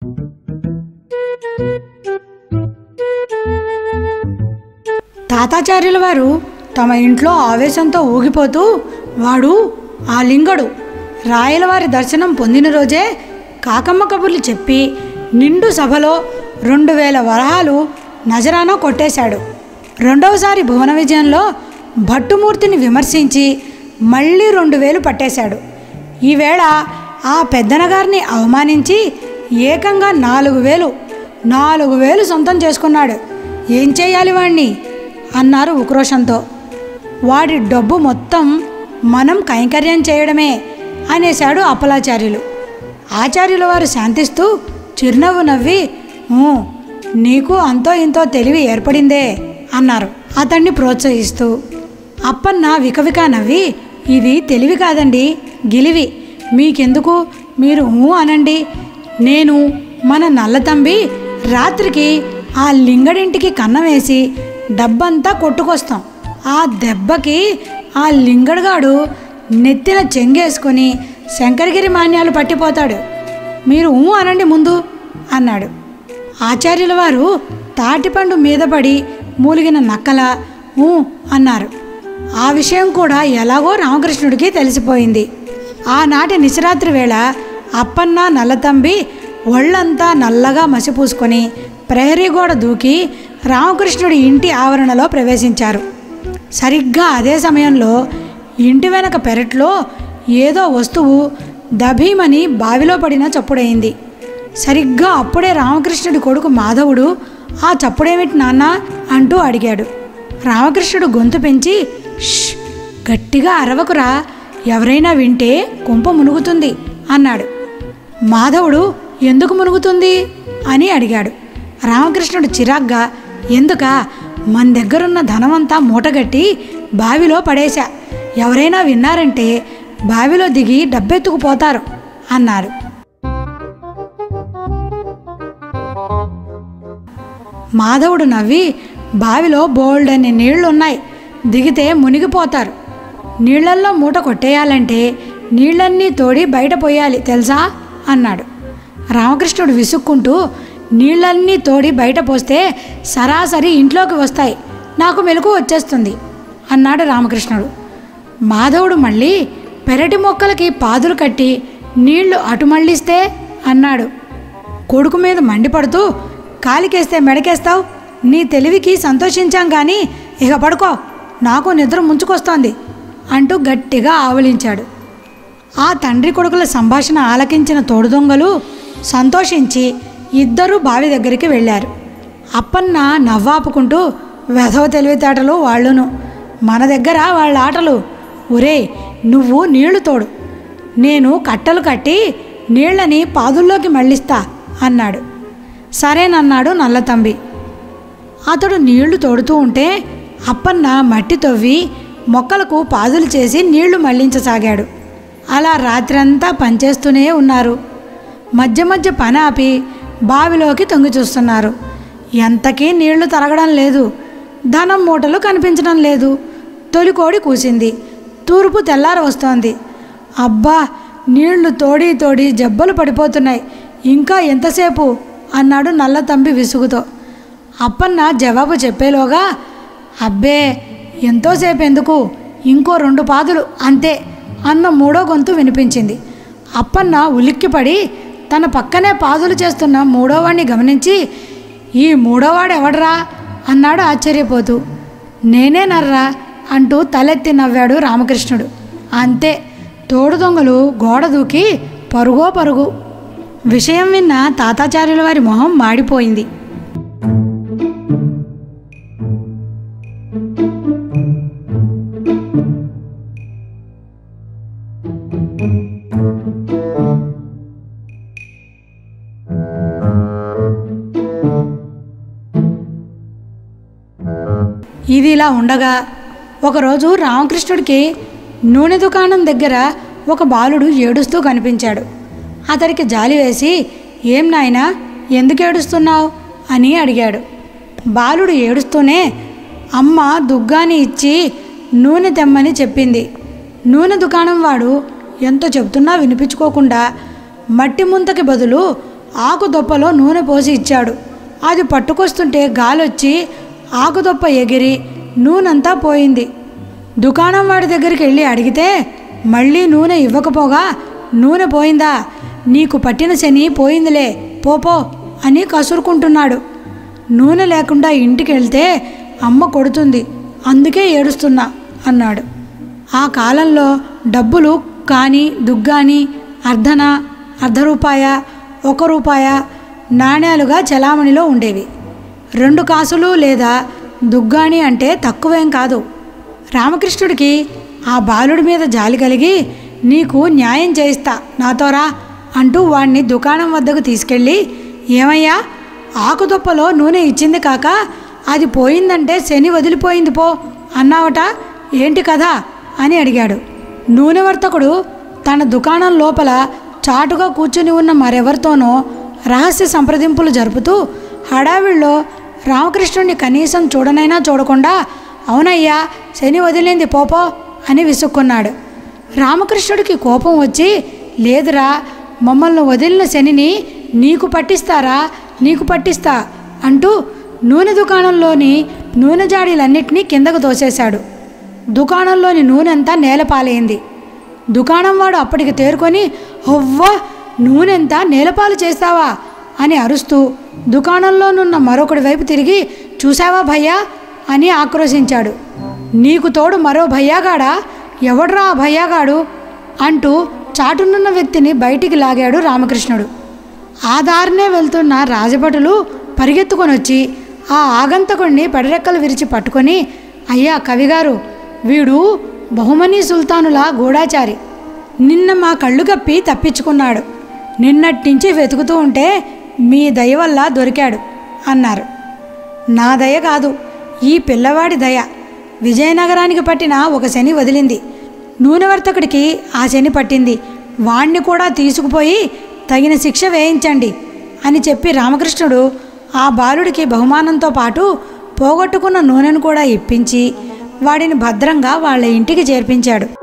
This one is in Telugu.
తాతాచార్యుల వారు తమ ఇంట్లో ఆవేశంతో ఊగిపోతూ వాడు ఆ లింగడు రాయలవారి దర్శనం పొందిన రోజే కాకమ్మ కబుర్లు చెప్పి నిండు సభలో రెండు వేల వరహాలు నజరానా కొట్టేశాడు రెండవసారి భువన విజయంలో భట్టుమూర్తిని విమర్శించి మళ్ళీ రెండు వేలు పట్టేశాడు ఈవేళ ఆ పెద్దనగారిని అవమానించి ఏకంగా నాలుగు వేలు నాలుగు వేలు సొంతం చేసుకున్నాడు ఏం చేయాలి వాణ్ణి అన్నారు ఉక్రోషంతో వాడి డబ్బు మొత్తం మనం కైంకర్యం చేయడమే అనేశాడు అప్పలాచార్యులు ఆచార్యుల వారు శాంతిస్తూ చిరునవ్వు నవ్వి "ఊ, నీకు అంతో ఇంతో తెలివి ఏర్పడిందే అన్నారు అతన్ని ప్రోత్సహిస్తూ అప్పన్న వికవిక నవ్వి ఇది తెలివి కాదండి గిలివి మీకెందుకు మీరు ఊ అనండి నేను మన నల్లతంబి రాత్రికి ఆ లింగడింటికి కన్నం వేసి డబ్బంతా కొట్టుకొస్తాం ఆ దెబ్బకి ఆ లింగడుగాడు నెత్తిన చెంగేసుకొని శంకరగిరి మాన్యాలు పట్టిపోతాడు మీరు ఊ అనండి ముందు అన్నాడు ఆచార్యుల వారు తాటిపండు మీద పడి మూలిగిన నక్కల ఊ అన్నారు ఆ విషయం కూడా ఎలాగో రామకృష్ణుడికి తెలిసిపోయింది ఆనాటి నిశరాత్రి వేళ అప్పన్న నల్లతంబి ఒళ్ళంతా నల్లగా మసిపూసుకొని ప్రహరీ గోడ దూకి రామకృష్ణుడి ఇంటి ఆవరణలో ప్రవేశించారు సరిగ్గా అదే సమయంలో ఇంటి వెనక పెరట్లో ఏదో వస్తువు దభీమని బావిలో పడిన చప్పుడైంది సరిగ్గా అప్పుడే రామకృష్ణుడి కొడుకు మాధవుడు ఆ చప్పుడేమిటి నాన్న అంటూ అడిగాడు రామకృష్ణుడు గొంతు పెంచి "ష్, గట్టిగా అరవకురా ఎవరైనా వింటే కుంప మునుగుతుంది అన్నాడు మాధవుడు ఎందుకు మునుగుతుంది అని అడిగాడు రామకృష్ణుడు చిరాగ్గా ఎందుక మన దగ్గరున్న ధనమంతా మూటగట్టి బావిలో పడేశా ఎవరైనా విన్నారంటే బావిలో దిగి డబ్బెత్తుకుపోతారు అన్నారు మాధవుడు నవ్వి బావిలో బోల్డని నీళ్లున్నాయి దిగితే మునిగిపోతారు నీళ్లల్లో మూట కొట్టేయాలంటే నీళ్ళన్నీ తోడి బయట పోయాలి తెలుసా అన్నాడు రామకృష్ణుడు విసుక్కుంటూ నీళ్ళన్నీ తోడి బయట పోస్తే సరాసరి ఇంట్లోకి వస్తాయి నాకు మెలకు వచ్చేస్తుంది అన్నాడు రామకృష్ణుడు మాధవుడు మళ్ళీ పెరటి మొక్కలకి పాదులు కట్టి నీళ్లు అటు మళ్ళిస్తే అన్నాడు కొడుకు మీద మండిపడుతూ కాలికేస్తే మెడకేస్తావు నీ తెలివికి సంతోషించాం కానీ ఇక పడుకో నాకు నిద్ర ముంచుకొస్తోంది అంటూ గట్టిగా ఆవలించాడు ఆ తండ్రి కొడుకుల సంభాషణ ఆలకించిన తోడుదొంగలు సంతోషించి ఇద్దరూ బావి దగ్గరికి వెళ్ళారు అప్పన్న నవ్వాపుకుంటూ వెధవ తెలివితేటలు వాళ్ళును మన దగ్గర వాళ్ళ ఆటలు ఒరేయ్ నువ్వు నీళ్లు తోడు నేను కట్టలు కట్టి నీళ్ళని పాదుల్లోకి మళ్ళిస్తా అన్నాడు సరేనన్నాడు నల్లతంబి అతడు నీళ్లు తోడుతూ ఉంటే అప్పన్న మట్టి తవ్వి మొక్కలకు పాదులు చేసి నీళ్లు మళ్లించసాగాడు అలా రాత్రంతా పనిచేస్తూనే ఉన్నారు మధ్య మధ్య పని ఆపి బావిలోకి తొంగి చూస్తున్నారు ఎంతకీ నీళ్లు తరగడం లేదు ధనం మూటలు కనిపించడం లేదు తొలికోడి కూసింది తూర్పు తెల్లార వస్తోంది అబ్బా నీళ్లు తోడి తోడి జబ్బలు పడిపోతున్నాయి ఇంకా ఎంతసేపు అన్నాడు నల్ల తంబి విసుగుతో అప్పన్న జవాబు చెప్పేలోగా అబ్బే ఎంతోసేపు ఎందుకు ఇంకో రెండు పాదులు అంతే అన్న మూడో గొంతు వినిపించింది అప్పన్న ఉలిక్కిపడి తన పక్కనే పాదులు చేస్తున్న మూడోవాడిని గమనించి ఈ మూడోవాడు ఎవడరా అన్నాడు ఆశ్చర్యపోతూ నేనే నర్రా అంటూ తలెత్తి నవ్వాడు రామకృష్ణుడు అంతే తోడు దొంగలు గోడ దూకి పరుగో పరుగు విషయం విన్న తాతాచార్యుల వారి మొహం మాడిపోయింది ఇది ఇలా ఉండగా ఒకరోజు రామకృష్ణుడికి నూనె దుకాణం దగ్గర ఒక బాలుడు ఏడుస్తూ కనిపించాడు అతడికి జాలి వేసి ఏం నాయనా ఎందుకు ఏడుస్తున్నావు అని అడిగాడు బాలుడు ఏడుస్తూనే అమ్మ దుగ్గాని ఇచ్చి నూనె తెమ్మని చెప్పింది నూనె దుకాణం వాడు ఎంతో చెప్తున్నా వినిపించుకోకుండా మట్టి ముంతకి బదులు ఆకుదొప్పలో నూనె పోసి ఇచ్చాడు అది పట్టుకొస్తుంటే గాలొచ్చి ఆకుదొప్ప ఎగిరి నూనెంతా పోయింది దుకాణం వాడి దగ్గరికి వెళ్ళి అడిగితే మళ్ళీ నూనె ఇవ్వకపోగా నూనె పోయిందా నీకు పట్టిన శని పోయిందిలే పోపో అని కసురుకుంటున్నాడు నూనె లేకుండా ఇంటికి వెళ్తే అమ్మ కొడుతుంది అందుకే ఏడుస్తున్నా అన్నాడు ఆ కాలంలో డబ్బులు కానీ దుగ్గాని అర్ధన అర్ధ రూపాయ ఒక రూపాయ నాణ్యాలుగా చలామణిలో ఉండేవి రెండు కాసులు లేదా దుగ్గాని అంటే తక్కువేం కాదు రామకృష్ణుడికి ఆ బాలుడి మీద జాలి కలిగి నీకు న్యాయం చేయిస్తా నాతో రా అంటూ వాణ్ణి దుకాణం వద్దకు తీసుకెళ్ళి ఏమయ్యా ఆకుదుప్పలో నూనె ఇచ్చింది కాక అది పోయిందంటే శని వదిలిపోయింది పో అన్నావట ఏంటి కదా అని అడిగాడు నూనె వర్తకుడు తన దుకాణం లోపల చాటుగా కూర్చుని ఉన్న మరెవరితోనో రహస్య సంప్రదింపులు జరుపుతూ హడావిడిలో రామకృష్ణుడిని కనీసం చూడనైనా చూడకుండా అవునయ్యా శని వదిలింది పోపో అని విసుక్కున్నాడు రామకృష్ణుడికి కోపం వచ్చి లేదురా మమ్మల్ని వదిలిన శనిని నీకు పట్టిస్తారా నీకు పట్టిస్తా అంటూ నూనె దుకాణంలోని నూనె జాడీలన్నిటినీ కిందకు తోసేశాడు దుకాణంలోని నూనెంతా నేలపాలైంది దుకాణం వాడు అప్పటికి తేరుకొని హొవ్వా నూనెంతా నేలపాలు చేస్తావా అని అరుస్తూ దుకాణంలోనున్న మరొకడి వైపు తిరిగి చూసావా భయ్యా అని ఆక్రోశించాడు నీకు తోడు మరో భయ్యాగాడా ఎవడ్రా ఆ భయ్యాగాడు అంటూ చాటునున్న వ్యక్తిని బయటికి లాగాడు రామకృష్ణుడు ఆ దారినే వెళ్తున్న రాజభటులు పరిగెత్తుకొని వచ్చి ఆ ఆగంతకుడిని పెడరెక్కలు విరిచి పట్టుకొని అయ్యా కవిగారు వీడు బహుమనీ సుల్తానుల గూఢాచారి నిన్న మా కళ్ళు కప్పి తప్పించుకున్నాడు నిన్నట్నుంచి వెతుకుతూ ఉంటే మీ దయ వల్ల దొరికాడు అన్నారు నా దయ కాదు ఈ పిల్లవాడి దయ విజయనగరానికి పట్టిన ఒక శని వదిలింది నూనె వర్తకుడికి ఆ శని పట్టింది వాణ్ణి కూడా తీసుకుపోయి తగిన శిక్ష వేయించండి అని చెప్పి రామకృష్ణుడు ఆ బాలుడికి బహుమానంతో పాటు పోగొట్టుకున్న నూనెను కూడా ఇప్పించి వాడిని భద్రంగా వాళ్ళ ఇంటికి చేర్పించాడు